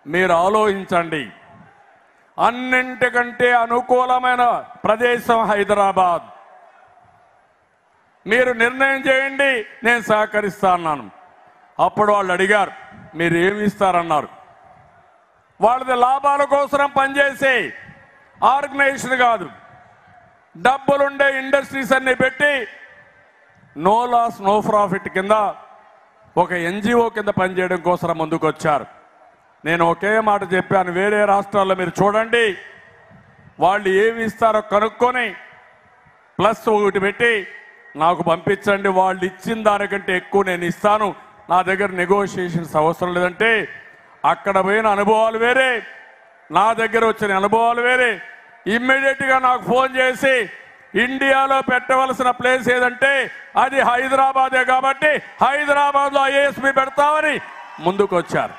మీరు ఆలోచించండి అన్నింటికంటే అనుకూలమైన ప్రదేశం హైదరాబాద్ మీరు నిర్ణయం చేయండి నేను సహకరిస్తా అన్నాను అప్పుడు వాళ్ళు అడిగారు మీరు ఏమి ఇస్తారన్నారు వాళ్ళది లాభాల కోసం పనిచేసే ఆర్గనైజేషన్ కాదు డబ్బులుండే ఇండస్ట్రీస్ అన్ని పెట్టి నో లాస్ నో ప్రాఫిట్ కింద ఒక ఎన్జిఓ కింద పనిచేయడం కోసం ముందుకు వచ్చారు నేను ఒకే మాట చెప్పాను వేరే రాష్ట్రాల్లో మీరు చూడండి వాళ్ళు ఏమి ఇస్తారో కనుక్కొని ప్లస్ ఒకటి పెట్టి నాకు పంపించండి వాళ్ళు ఇచ్చిన దానికంటే ఎక్కువ నేను ఇస్తాను నా దగ్గర నెగోషియేషన్స్ అవసరం లేదంటే అక్కడ పోయిన అనుభవాలు వేరే నా దగ్గర వచ్చిన అనుభవాలు వేరే ఇమ్మీడియట్ గా నాకు ఫోన్ చేసి ఇండియాలో పెట్టవలసిన ప్లేస్ ఏదంటే అది హైదరాబాదే కాబట్టి హైదరాబాద్ లో ఐఏఎస్పి పెడతామని ముందుకు వచ్చారు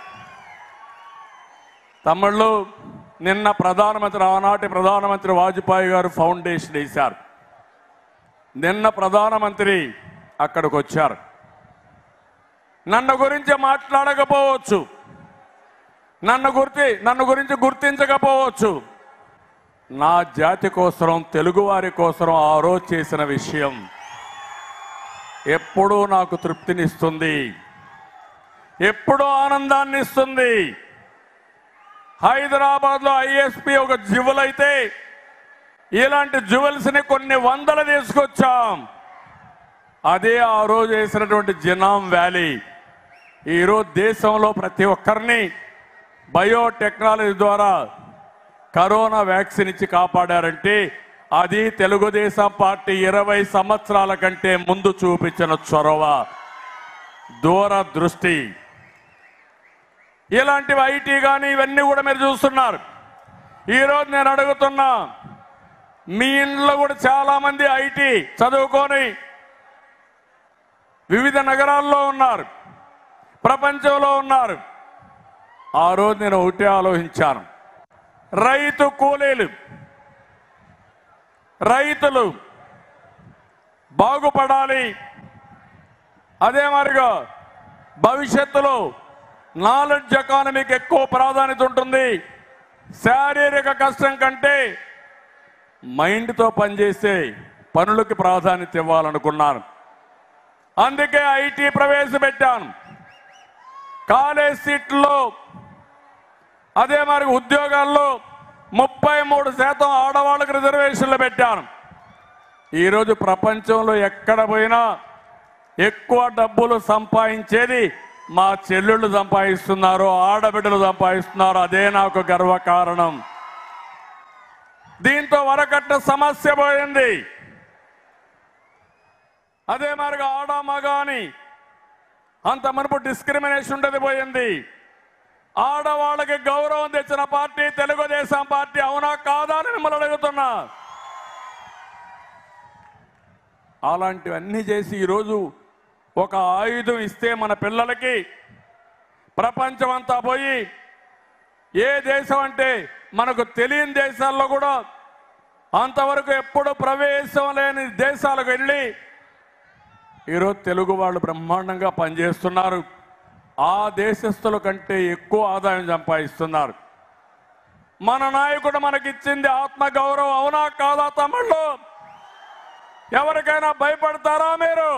తమిళ్ళు నిన్న ప్రధానమంత్రి ఆనాటి ప్రధానమంత్రి వాజ్పేయి గారు ఫౌండేషన్ వేశారు నిన్న ప్రధానమంత్రి అక్కడికి వచ్చారు నన్ను గురించి మాట్లాడకపోవచ్చు నన్ను గుర్తి నన్ను గురించి గుర్తించకపోవచ్చు నా జాతి కోసం తెలుగువారి కోసం ఆ రోజు చేసిన విషయం ఎప్పుడూ నాకు తృప్తినిస్తుంది ఎప్పుడూ ఆనందాన్ని ఇస్తుంది హైదరాబాద్ లో ఐఎస్పి ఒక జ్యువెల్ అయితే ఇలాంటి జ్యువెల్స్ ని కొన్ని వందలు తీసుకొచ్చాం అదే ఆ రోజు వేసినటువంటి జినాం వ్యాలీ ఈరోజు దేశంలో ప్రతి ఒక్కరిని బయోటెక్నాలజీ ద్వారా కరోనా వ్యాక్సిన్ ఇచ్చి కాపాడారంటే అది తెలుగుదేశం పార్టీ ఇరవై సంవత్సరాల కంటే ముందు చూపించిన చొరవ దూరదృష్టి ఇలాంటివి ఐటీ కానీ ఇవన్నీ కూడా మీరు చూస్తున్నారు ఈరోజు నేను అడుగుతున్నా మీ ఇంట్లో కూడా చాలా మంది ఐటీ చదువుకొని వివిధ నగరాల్లో ఉన్నారు ప్రపంచంలో ఉన్నారు ఆ రోజు నేను ఒకటే ఆలోచించాను రైతు కూలీలు రైతులు బాగుపడాలి అదే మరిగా భవిష్యత్తులో నాలెడ్జ్ ఎకానమీకి ఎక్కువ ప్రాధాన్యత ఉంటుంది శారీరక కష్టం కంటే మైండ్తో పనిచేసే పనులకి ప్రాధాన్యత ఇవ్వాలనుకున్నాను అందుకే ఐటీ ప్రవేశపెట్టాను కాలేజ్ సీట్లో అదే మరి ఉద్యోగాల్లో ముప్పై మూడు శాతం ఆడవాళ్ళకి రిజర్వేషన్లు పెట్టాను ఈరోజు ప్రపంచంలో ఎక్కడ పోయినా ఎక్కువ డబ్బులు సంపాదించేది మా చెల్లెళ్ళు సంపాదిస్తున్నారు ఆడబిడ్డలు సంపాదిస్తున్నారు అదే నాకు గర్వకారణం దీంతో వరకట్ట సమస్య పోయింది అదే మరిగా ఆడ మగ అని అంత మనపు డిస్క్రిమినేషన్ ఉండేది పోయింది ఆడవాళ్ళకి గౌరవం తెచ్చిన పార్టీ తెలుగుదేశం పార్టీ అవునా కాదా అని మిమ్మల్ని అడుగుతున్నా అలాంటివన్నీ చేసి ఈరోజు ఒక ఆయుధం ఇస్తే మన పిల్లలకి ప్రపంచం అంతా పోయి ఏ దేశం అంటే మనకు తెలియని దేశాల్లో కూడా అంతవరకు ఎప్పుడు ప్రవేశం లేని దేశాలకు వెళ్ళి ఈరోజు తెలుగు వాళ్ళు బ్రహ్మాండంగా పనిచేస్తున్నారు ఆ దేశస్తుల కంటే ఎక్కువ ఆదాయం సంపాదిస్తున్నారు మన నాయకుడు మనకిచ్చింది ఆత్మ గౌరవం అవునా కాదా తమిళ్ళు ఎవరికైనా భయపడతారా మీరు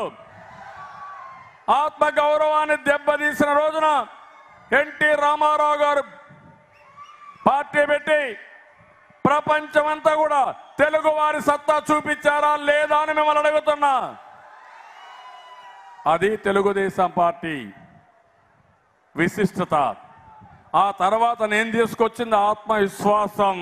ఆత్మ గౌరవాన్ని దెబ్బతీసిన రోజున ఎన్టీ రామారావు గారు పార్టీ పెట్టి ప్రపంచమంతా కూడా తెలుగు వారి సత్తా చూపించారా లేదా అని మిమ్మల్ని అడుగుతున్నా అది తెలుగుదేశం పార్టీ విశిష్టత ఆ తర్వాత నేను తీసుకొచ్చింది ఆత్మవిశ్వాసం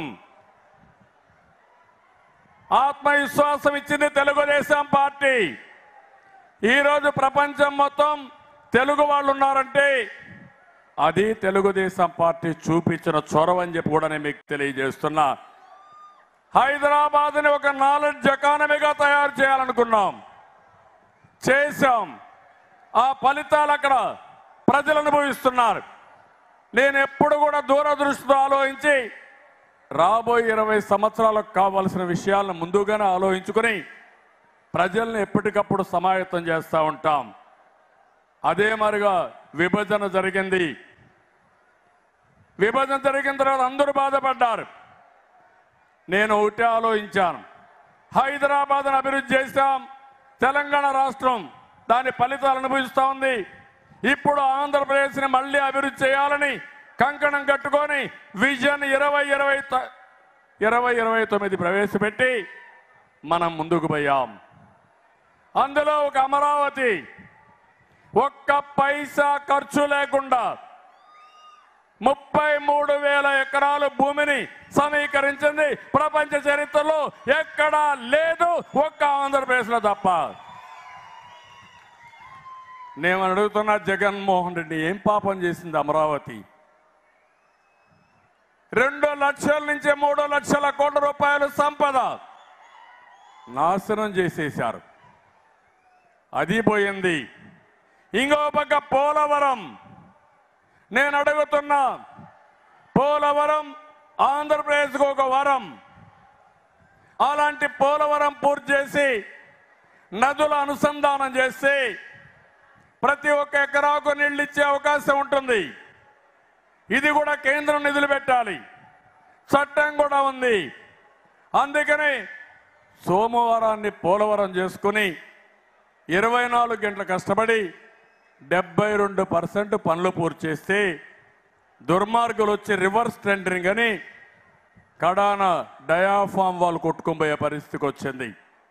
ఆత్మవిశ్వాసం ఇచ్చింది తెలుగుదేశం పార్టీ ఈరోజు ప్రపంచం మొత్తం తెలుగు వాళ్ళు ఉన్నారంటే అది తెలుగుదేశం పార్టీ చూపించిన చొరవ అని చెప్పి కూడా నేను మీకు తెలియజేస్తున్నా హైదరాబాద్ని ఒక నాలెడ్జ్ ఎకానమీగా తయారు చేయాలనుకున్నాం చేశాం ఆ ఫలితాలు అక్కడ ప్రజలు అనుభవిస్తున్నారు నేను ఎప్పుడు కూడా దూరదృష్టితో ఆలోచించి రాబోయే ఇరవై సంవత్సరాలకు కావాల్సిన విషయాలను ముందుగానే ఆలోచించుకుని ప్రజల్ని ఎప్పటికప్పుడు సమాయత్తం చేస్తూ ఉంటాం అదే మరిగా విభజన జరిగింది విభజన జరిగిన తర్వాత అందరూ బాధపడ్డారు నేను ఒకటే ఆలోచించాను హైదరాబాద్ను అభివృద్ధి చేశాం తెలంగాణ రాష్ట్రం దాని ఫలితాలు అనుభవిస్తూ ఉంది ఇప్పుడు ఆంధ్రప్రదేశ్ని మళ్ళీ అభివృద్ధి చేయాలని కంకణం కట్టుకొని విజన్ ఇరవై ఇరవై త- ఇరవై ఇరవై తొమ్మిది ప్రవేశపెట్టి మనం ముందుకు పోయాం అందులో ఒక అమరావతి ఒక్క పైసా ఖర్చు లేకుండా ముప్పై మూడు వేల ఎకరాల భూమిని సమీకరించింది ప్రపంచ చరిత్రలో ఎక్కడా లేదు ఒక్క ఆంధ్రప్రదేశ్లో తప్ప నేను అడుగుతున్నా జగన్మోహన్ రెడ్డి ఏం పాపం చేసింది అమరావతి రెండు లక్షల నుంచి మూడు లక్షల కోట్ల రూపాయల సంపద నాశనం చేసేశారు అది పోయింది ఇంకో పక్క పోలవరం నేను అడుగుతున్నా పోలవరం ఆంధ్రప్రదేశ్కు ఒక వరం అలాంటి పోలవరం పూర్తి చేసి నదుల అనుసంధానం చేసి ప్రతి ఒక్క ఎకరాకు నీళ్ళు ఇచ్చే అవకాశం ఉంటుంది ఇది కూడా కేంద్రం నిధులు పెట్టాలి చట్టం కూడా ఉంది అందుకని సోమవారాన్ని పోలవరం చేసుకుని ఇరవై నాలుగు గంటలు కష్టపడి డెబ్బై రెండు పర్సెంట్ పనులు పూర్తి చేస్తే దుర్మార్గులు వచ్చి రివర్స్ టెండరింగ్ అని కడాన డయాఫామ్ వాళ్ళు కొట్టుకుపోయే పరిస్థితికి వచ్చింది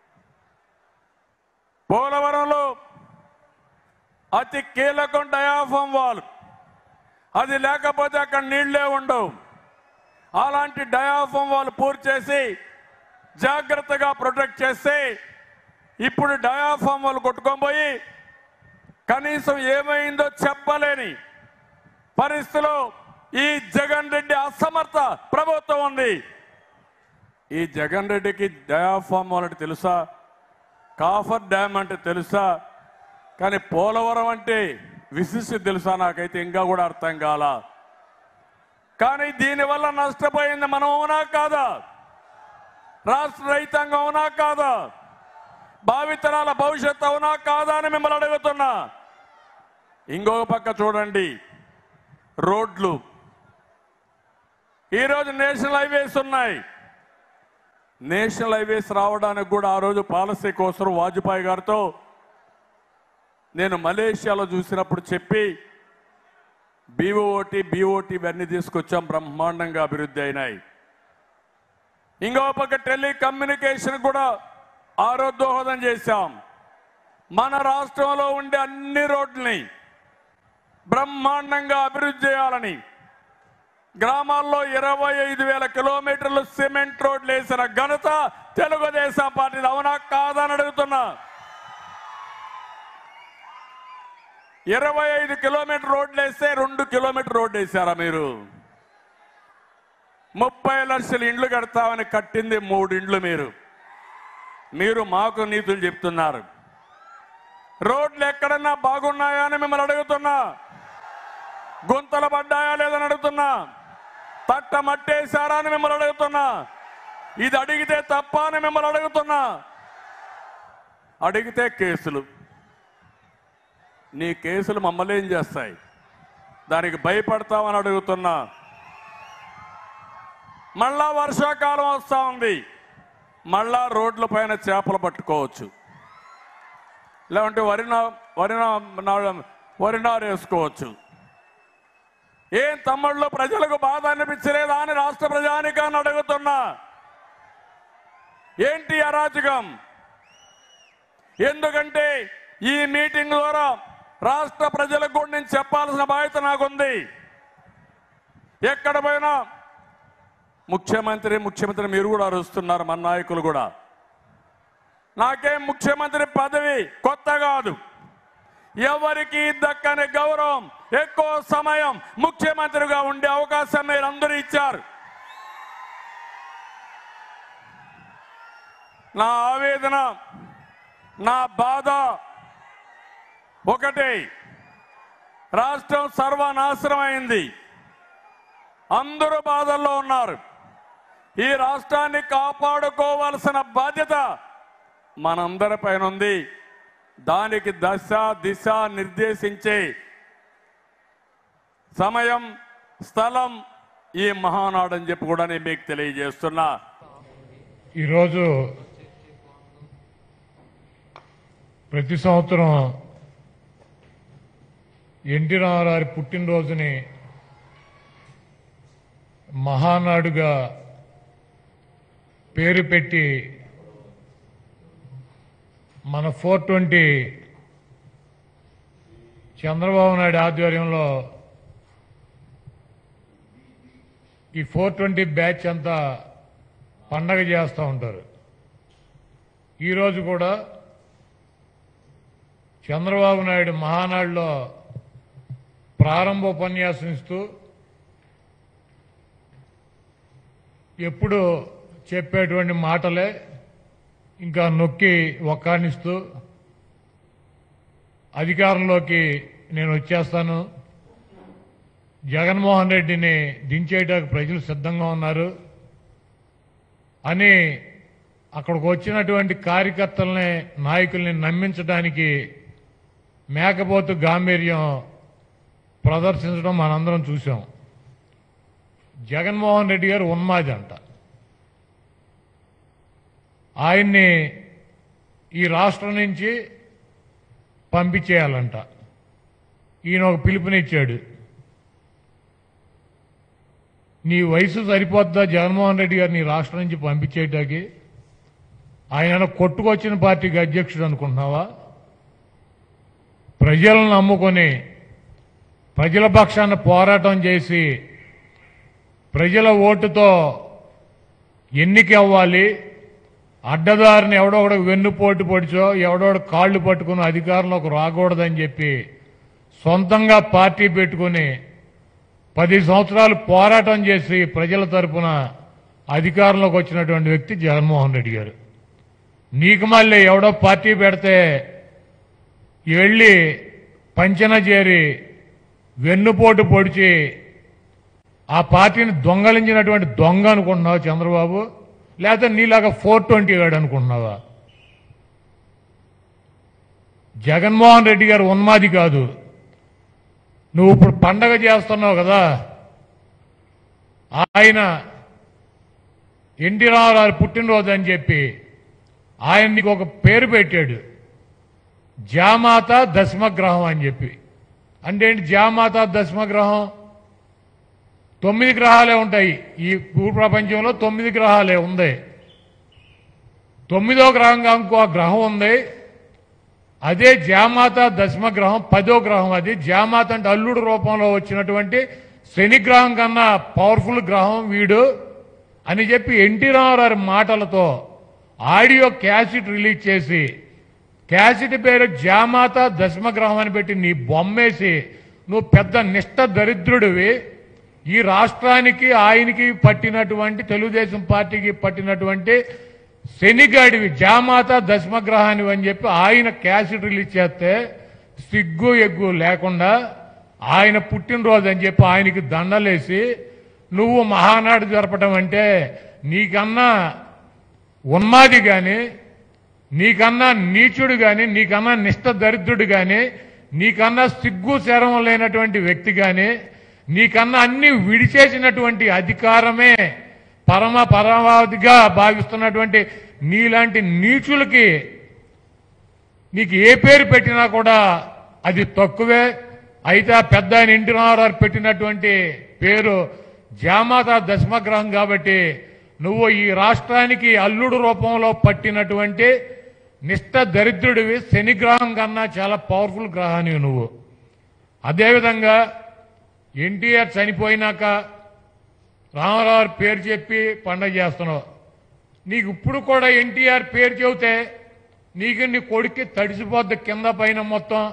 పోలవరంలో అతి కీలకం డయాఫామ్ వాల్ అది లేకపోతే అక్కడ నీళ్లే ఉండవు అలాంటి డయాఫామ్ వాళ్ళు పూర్తి చేసి జాగ్రత్తగా ప్రొటెక్ట్ చేస్తే ఇప్పుడు డయాఫామ్ వాళ్ళు కొట్టుకొని పోయి కనీసం ఏమైందో చెప్పలేని పరిస్థితిలో ఈ జగన్ రెడ్డి అసమర్థ ప్రభుత్వం ఉంది ఈ జగన్ రెడ్డికి డయాఫామ్ వాళ్ళకి తెలుసా కాఫర్ డ్యామ్ అంటే తెలుసా కానీ పోలవరం అంటే విశిష్ట తెలుసా నాకైతే ఇంకా కూడా అర్థం కాల కానీ దీనివల్ల నష్టపోయింది మనం అవునా కాదా రాష్ట్ర రైతాంగం అవునా కాదా భావితరాల భవిష్యత్తు అవునా కాదా అని మిమ్మల్ని అడుగుతున్నా ఇంకొక పక్క చూడండి రోడ్లు ఈరోజు నేషనల్ హైవేస్ ఉన్నాయి నేషనల్ హైవేస్ రావడానికి కూడా ఆ రోజు పాలసీ కోసం వాజ్పేయి గారితో నేను మలేషియాలో చూసినప్పుడు చెప్పి బీఓటి బీఓటి ఇవన్నీ తీసుకొచ్చాం బ్రహ్మాండంగా అభివృద్ధి అయినాయి ఇంకో పక్క టెలికమ్యూనికేషన్ కూడా ఆ రోజు దోహదం చేశాం మన రాష్ట్రంలో ఉండే అన్ని రోడ్లని బ్రహ్మాండంగా అభివృద్ధి చేయాలని గ్రామాల్లో ఇరవై ఐదు వేల కిలోమీటర్లు సిమెంట్ రోడ్లు వేసిన ఘనత తెలుగుదేశం పార్టీ అవునా కాదని అడుగుతున్నా ఇరవై ఐదు కిలోమీటర్ రోడ్లు వేస్తే రెండు కిలోమీటర్ రోడ్డు వేసారా మీరు ముప్పై లక్షల ఇండ్లు కడతామని కట్టింది మూడు ఇండ్లు మీరు మీరు మాకు నీతులు చెప్తున్నారు రోడ్లు ఎక్కడన్నా బాగున్నాయా అని మిమ్మల్ని అడుగుతున్నా గుంతలు పడ్డాయా లేదని అడుగుతున్నా తట్ట మట్టేశారా అని మిమ్మల్ని అడుగుతున్నా ఇది అడిగితే తప్ప అని మిమ్మల్ని అడుగుతున్నా అడిగితే కేసులు నీ కేసులు మమ్మల్ని ఏం చేస్తాయి దానికి భయపడతామని అడుగుతున్నా మళ్ళా వర్షాకాలం వస్తా ఉంది మళ్ళా రోడ్ల పైన చేపలు పట్టుకోవచ్చు లేదంటే వరి నా- వరి నా- నా- వరి నారు వేసుకోవచ్చు ఏం తమ్ముళ్ళు ప్రజలకు బాధ అనిపించలేదా అని రాష్ట్ర ప్రజానికాన్ని అడుగుతున్నా ఏంటి అరాచకం ఎందుకంటే ఈ మీటింగ్ ద్వారా రాష్ట్ర ప్రజలకు కూడా నేను చెప్పాల్సిన బాధ్యత నాకుంది ఎక్కడ పోయినా ముఖ్యమంత్రి ముఖ్యమంత్రి మీరు కూడా అరుస్తున్నారు మన నాయకులు కూడా నాకేం ముఖ్యమంత్రి పదవి కొత్త కాదు ఎవరికి దక్కని గౌరవం ఎక్కువ సమయం ముఖ్యమంత్రిగా ఉండే అవకాశం మీరు అందరూ ఇచ్చారు నా ఆవేదన నా బాధ ఒకటే రాష్ట్రం సర్వనాశనం అయింది అందరూ బాధల్లో ఉన్నారు ఈ రాష్ట్రాన్ని కాపాడుకోవాల్సిన బాధ్యత మనందరిపైన ఉంది దానికి దశ దిశ నిర్దేశించే సమయం స్థలం ఈ మహానాడు అని చెప్పి కూడా నేను మీకు తెలియజేస్తున్నా ఈరోజు ప్రతి సంవత్సరం ఎన్టీ రామారావు పుట్టినరోజుని మహానాడుగా పేరు పెట్టి మన ఫోర్ ట్వంటీ చంద్రబాబు నాయుడు ఆధ్వర్యంలో ఈ ఫోర్ ట్వంటీ బ్యాచ్ అంతా పండగ చేస్తూ ఉంటారు ఈరోజు కూడా చంద్రబాబు నాయుడు మహానాడులో ప్రారంభ ఉపన్యాసం ఇస్తూ ఎప్పుడు చెప్పేటువంటి మాటలే ఇంకా నొక్కి ఒక్కానిస్తూ అధికారంలోకి నేను వచ్చేస్తాను జగన్మోహన్ రెడ్డిని దించేయడానికి ప్రజలు సిద్ధంగా ఉన్నారు అని అక్కడికి వచ్చినటువంటి కార్యకర్తల్ని నాయకుల్ని నమ్మించడానికి మేకపోతు గాంభీర్యం ప్రదర్శించడం మనందరం చూసాం జగన్మోహన్ రెడ్డి గారు ఉన్మాది అంట ఆయన్ని ఈ రాష్ట్రం నుంచి పంపించేయాలంట ఈయన ఒక పిలుపునిచ్చాడు నీ వయసు సరిపోద్దా జగన్మోహన్ రెడ్డి గారు నీ రాష్ట్రం నుంచి పంపించేయటానికి ఆయన కొట్టుకొచ్చిన పార్టీకి అధ్యక్షుడు అనుకుంటున్నావా ప్రజలను నమ్ముకొని ప్రజల పక్షాన పోరాటం చేసి ప్రజల ఓటుతో ఎన్నిక అవ్వాలి అడ్డదారిని ఎవడొకడు వెన్నుపోటు పొడిచో ఎవడోడు కాళ్ళు పట్టుకుని అధికారంలోకి రాకూడదని చెప్పి సొంతంగా పార్టీ పెట్టుకుని పది సంవత్సరాలు పోరాటం చేసి ప్రజల తరపున అధికారంలోకి వచ్చినటువంటి వ్యక్తి జగన్మోహన్ రెడ్డి గారు నీకు మళ్ళీ ఎవడో పార్టీ పెడితే వెళ్ళి పంచన చేరి వెన్నుపోటు పొడిచి ఆ పార్టీని దొంగలించినటువంటి దొంగ అనుకుంటున్నావు చంద్రబాబు లేకపోతే నీలాగా ఫోర్ ట్వంటీ గాడు అనుకుంటున్నావా జగన్మోహన్ రెడ్డి గారు ఉన్మాది కాదు నువ్వు ఇప్పుడు పండగ చేస్తున్నావు కదా ఆయన ఎన్టీ రామారావు పుట్టినరోజు అని చెప్పి ఆయన నీకు ఒక పేరు పెట్టాడు జామాత దశమగ్రహం అని చెప్పి అంటే ఏంటి జామాత దశమగ్రహం తొమ్మిది గ్రహాలే ఉంటాయి ఈ భూ ప్రపంచంలో తొమ్మిది గ్రహాలే ఉంది తొమ్మిదో గ్రహంగా ఇంకో గ్రహం ఉంది అదే జామాత దశమ గ్రహం పదో గ్రహం అది జామాత అంటే అల్లుడు రూపంలో వచ్చినటువంటి శని గ్రహం కన్నా పవర్ఫుల్ గ్రహం వీడు అని చెప్పి ఎన్టీ రామారావు మాటలతో ఆడియో క్యాసెట్ రిలీజ్ చేసి క్యాసెట్ పేరు జామాత దశమ గ్రహం అని పెట్టి నీ బొమ్మేసి నువ్వు పెద్ద నిష్ట దరిద్రుడివి ఈ రాష్ట్రానికి ఆయనకి పట్టినటువంటి తెలుగుదేశం పార్టీకి పట్టినటువంటి శనిగాడివి జామాత దశమగ్రహానివి అని చెప్పి ఆయన క్యాసెట్ రిలీజ్ చేస్తే సిగ్గు ఎగ్గు లేకుండా ఆయన పుట్టినరోజు అని చెప్పి ఆయనకి దండలేసి నువ్వు మహానాడు జరపడం అంటే నీకన్నా ఉన్మాది గాని నీకన్నా నీచుడు గాని నీకన్నా నిష్ట దరిద్రుడు గాని నీకన్నా సిగ్గు శరం లేనటువంటి వ్యక్తి గాని నీకన్నా అన్ని విడిచేసినటువంటి అధికారమే పరమ పరమావధిగా భావిస్తున్నటువంటి నీలాంటి నీచులకి నీకు ఏ పేరు పెట్టినా కూడా అది తక్కువే అయితే ఆ పెద్ద ఆయన ఇంటి రామారావు పెట్టినటువంటి పేరు జామాత దశమగ్రహం కాబట్టి నువ్వు ఈ రాష్ట్రానికి అల్లుడు రూపంలో పట్టినటువంటి నిష్ట దరిద్రుడివి శనిగ్రహం కన్నా చాలా పవర్ఫుల్ గ్రహానివి నువ్వు అదేవిధంగా ఎన్టీఆర్ చనిపోయినాక రామారావు పేరు చెప్పి పండగ చేస్తున్నావు నీకు ఇప్పుడు కూడా ఎన్టీఆర్ పేరు చెబితే నీకు నీ కొడుక్కి తడిసిపోద్ది కింద పైన మొత్తం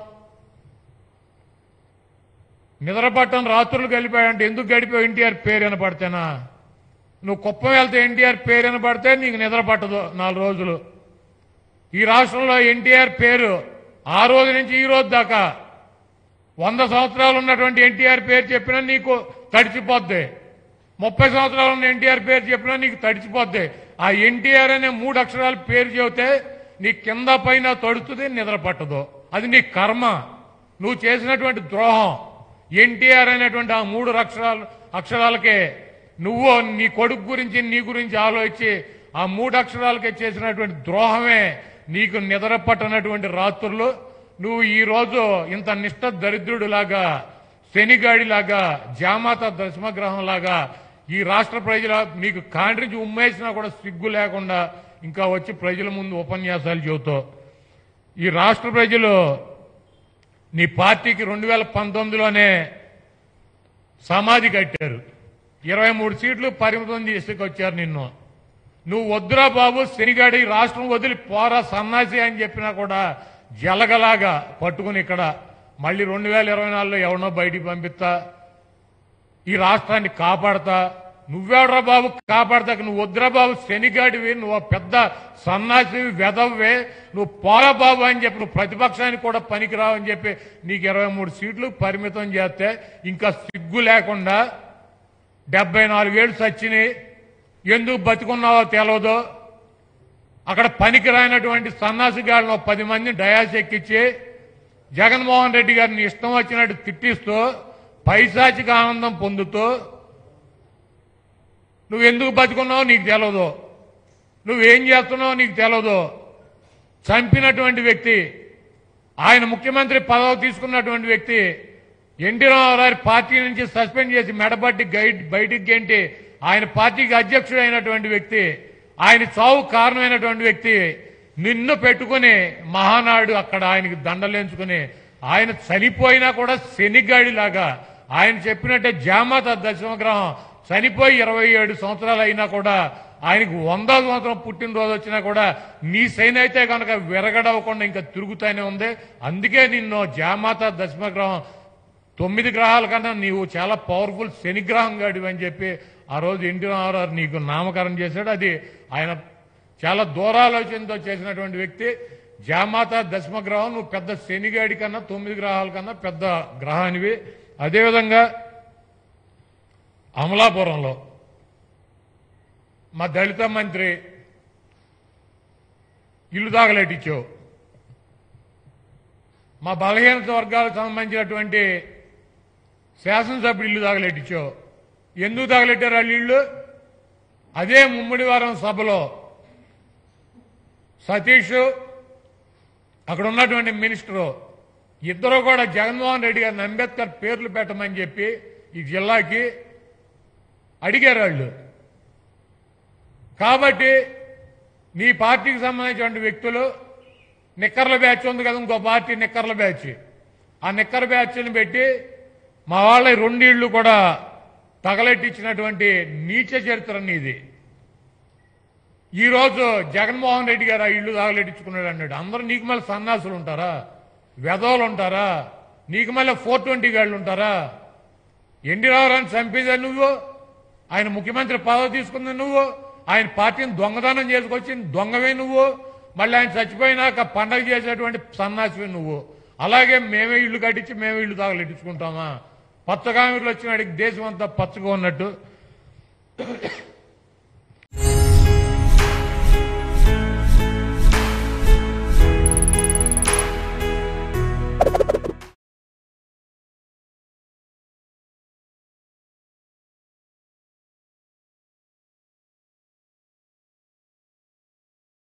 నిద్రపట్టం రాత్రులు గడిపాడంటే ఎందుకు గడిపావు ఎన్టీఆర్ పేరు వినపడితేనా నువ్వు కుప్పం వెళ్తే ఎన్టీఆర్ పేరు వినపడితే నీకు నిద్ర పట్టదు నాలుగు రోజులు ఈ రాష్ట్రంలో ఎన్టీఆర్ పేరు ఆ రోజు నుంచి ఈ రోజు దాకా వంద సంవత్సరాలు ఉన్నటువంటి ఎన్టీఆర్ పేరు చెప్పినా నీకు తడిచిపోద్ది ముప్పై సంవత్సరాలు ఉన్న ఎన్టీఆర్ పేరు చెప్పినా నీకు తడిచిపోద్ది ఆ ఎన్టీఆర్ అనే మూడు అక్షరాల పేరు చెబితే నీ కింద పైన తడుతుంది నిద్ర పట్టదు అది నీ కర్మ నువ్వు చేసినటువంటి ద్రోహం ఎన్టీఆర్ అనేటువంటి ఆ మూడు అక్షరాలు అక్షరాలకే నువ్వు నీ కొడుకు గురించి నీ గురించి ఆలోచించి ఆ మూడు అక్షరాలకే చేసినటువంటి ద్రోహమే నీకు నిద్ర పట్టనటువంటి రాత్రులు నువ్వు ఈ రోజు ఇంత నిష్ఠ దరిద్రుడిలాగా శనిగాడిలాగా జామాత దశమగ్రహం లాగా ఈ రాష్ట్ర ప్రజల నీకు కాండ్రించి ఉమ్మేసినా కూడా సిగ్గు లేకుండా ఇంకా వచ్చి ప్రజల ముందు ఉపన్యాసాలు చెబుతావు ఈ రాష్ట్ర ప్రజలు నీ పార్టీకి రెండు వేల పంతొమ్మిదిలోనే సమాధి కట్టారు ఇరవై మూడు సీట్లు పరిమితం చేసుకొచ్చారు నిన్ను నువ్వు వద్దురా బాబు శనిగాడి రాష్ట్రం వదిలి పోరా సన్నాసి అని చెప్పినా కూడా జలగలాగా పట్టుకుని ఇక్కడ మళ్ళీ రెండు వేల ఇరవై నాలుగులో ఎవరినో బయటికి పంపిస్తా ఈ రాష్ట్రాన్ని కాపాడతా నువ్వెవడ్రా బాబు కాపాడతాక నువ్వు వద్దురా బాబు శనిగాడివి నువ్వు ఓ పెద్ద సన్నాసివి వెదవ్వే నువ్వు పోరా బాబు అని చెప్పి నువ్వు ప్రతిపక్షానికి కూడా పనికిరావు అని చెప్పి నీకు ఇరవై మూడు సీట్లు పరిమితం చేస్తే ఇంకా సిగ్గు లేకుండా డెబ్బై నాలుగేళ్ళు సచ్చినాయి ఎందుకు బతికున్నావో తెలియదు అక్కడ పనికిరానటువంటి సన్నాసిగాళ్ళను ఒక పది మందిని డయాస్ ఎక్కించి జగన్మోహన్ రెడ్డి గారిని ఇష్టం వచ్చినట్టు తిట్టిస్తూ పైశాచిక ఆనందం పొందుతూ నువ్వు ఎందుకు బతుకున్నావో నీకు తెలియదు నువ్వేం చేస్తున్నావో నీకు తెలియదు చంపినటువంటి వ్యక్తి ఆయన ముఖ్యమంత్రి పదవి తీసుకున్నటువంటి వ్యక్తి ఎన్టీ రామారావు పార్టీ నుంచి సస్పెండ్ చేసి మెడబట్టి గైడ్ బయటికి గెంటి ఆయన పార్టీకి అధ్యక్షుడు అయినటువంటి వ్యక్తి ఆయన చావు కారణమైనటువంటి వ్యక్తి నిన్ను పెట్టుకుని మహానాడు అక్కడ ఆయనకి దండలేంచుకుని ఆయన చనిపోయినా కూడా శనిగాడిలాగా ఆయన చెప్పినట్టే జామాత దశమగ్రహం చనిపోయి ఇరవై ఏడు సంవత్సరాలు అయినా కూడా ఆయనకు వందో సంవత్సరం పుట్టినరోజు వచ్చినా కూడా నీ సైన్ అయితే కనుక విరగడవకుండా ఇంకా తిరుగుతానే ఉంది అందుకే నిన్ను జామాత దశమగ్రహం తొమ్మిది గ్రహాల కన్నా నీవు చాలా పవర్ఫుల్ శనిగ్రహం గాడివి అని చెప్పి ఆ రోజు ఎన్టీ రామారావు నీకు నామకరణం చేశాడు అది ఆయన చాలా దూరాలోచనతో చేసినటువంటి వ్యక్తి జామాత దశమగ్రహం నువ్వు పెద్ద శనిగాడి కన్నా తొమ్మిది గ్రహాల కన్నా పెద్ద గ్రహానివి అదేవిధంగా అమలాపురంలో మా దళిత మంత్రి ఇల్లు దాగలేటిచ్చావు మా బలహీనత వర్గాలకు సంబంధించినటువంటి శాసనసభ్యులు ఇల్లు తగలెట్టించావు ఎందుకు తగలెట్టారు వాళ్ళు ఇల్లు అదే ముమ్మడివారం సభలో సతీష్ అక్కడ ఉన్నటువంటి మినిస్టరు ఇద్దరు కూడా జగన్మోహన్ రెడ్డి గారిని అంబేద్కర్ పేర్లు పెట్టమని చెప్పి ఈ జిల్లాకి అడిగారు వాళ్ళు కాబట్టి నీ పార్టీకి సంబంధించిన వ్యక్తులు నిక్కర్ల బ్యాచ్ ఉంది కదా ఇంకో పార్టీ నిక్కర్ల బ్యాచ్ ఆ నిక్కర్ బ్యాచ్ని పెట్టి మా వాళ్ళ రెండు ఇళ్ళు కూడా తగలెట్టించినటువంటి నీచ చరిత్ర నీది ఈరోజు జగన్మోహన్ రెడ్డి గారు ఆ ఇల్లు తగలెట్టించుకున్నాడు అన్నాడు అందరూ నీకు మళ్ళీ సన్నాసులు ఉంటారా వెధవలు ఉంటారా నీకు మళ్ళీ ఫోర్ ట్వంటీ గాళ్ళు ఉంటారా ఎన్టీ రామారావుని చంపేదా నువ్వు ఆయన ముఖ్యమంత్రి పదవి తీసుకుంది నువ్వు ఆయన పార్టీని దొంగదానం చేసుకొచ్చి దొంగవే నువ్వు మళ్ళీ ఆయన చచ్చిపోయినాక పండగ చేసేటువంటి సన్నాసివే నువ్వు అలాగే మేమే ఇల్లు కట్టించి మేమే ఇల్లు తాగలెట్టించుకుంటామా పచ్చగామిరులు వచ్చినాడికి దేశం అంతా పచ్చగా ఉన్నట్టు